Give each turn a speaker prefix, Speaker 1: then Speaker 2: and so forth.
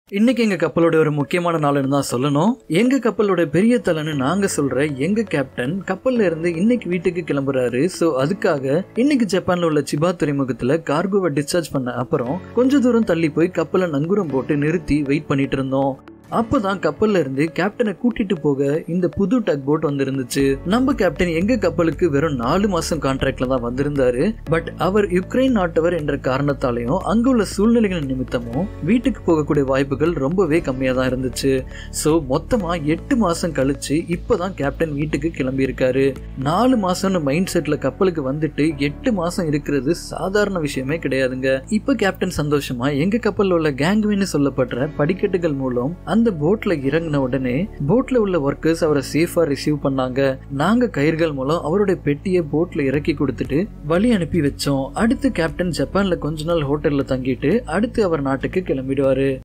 Speaker 1: இன்னைக்கு எங்க கப்பலோட ஒரு முக்கியமான நாள்னு தான் சொல்லணும் எங்க கப்பலோட பெரிய தலைன்னு நாங்க சொல்ற எங்க கேப்டன் கப்பல்ல இருந்து இன்னைக்கு வீட்டுக்கு கிளம்புறாரு சோ அதுக்காக இன்னைக்கு ஜப்பான்ல உள்ள சிபா துறைமுகத்துல கார்கோவை டிஸ்சார்ஜ் பண்ண அப்புறம் கொஞ்ச தூரம் தள்ளி போய் கப்பலை நங்கூரம் போட்டு நிறுத்தி வெயிட் பண்ணிட்டு இருந்தோம் அப்பதான் கப்பல்ல இருந்து கேப்டனை கூட்டிட்டு போக இந்த புது டக் போட் வந்திருந்துச்சு நம்ம கேப்டன் எங்க கப்பலுக்கு வெறும் நாலு மாசம் கான்ட்ராக்ட்ல தான் வந்திருந்தாரு பட் அவர் யுக்ரைன் நாட்டவர் என்ற காரணத்தாலையும் அங்க உள்ள சூழ்நிலைகள் நிமித்தமும் வீட்டுக்கு போகக்கூடிய வாய்ப்புகள் ரொம்பவே கம்மியா தான் இருந்துச்சு சோ மொத்தமா எட்டு மாசம் கழிச்சு இப்பதான் கேப்டன் வீட்டுக்கு கிளம்பி இருக்காரு நாலு மாசம்னு மைண்ட் செட்ல கப்பலுக்கு வந்துட்டு எட்டு மாசம் இருக்கிறது சாதாரண விஷயமே கிடையாதுங்க இப்ப கேப்டன் சந்தோஷமா எங்க கப்பல்ல உள்ள கேங்வின்னு சொல்லப்படுற படிக்கட்டுகள் மூலம் அந்த போட்ல இறங்கின உடனே போட்ல உள்ள ஒர்க்கர்ஸ் அவரை சேஃபா ரிசீவ் பண்ணாங்க நாங்க கயிர்கள் மூலம் அவருடைய பெட்டியை போட்ல இறக்கி கொடுத்துட்டு வழி அனுப்பி வச்சோம் அடுத்து கேப்டன் ஜப்பான்ல கொஞ்ச நாள் ஹோட்டல்ல தங்கிட்டு அடுத்து அவர் நாட்டுக்கு கிளம்பிடுவாரு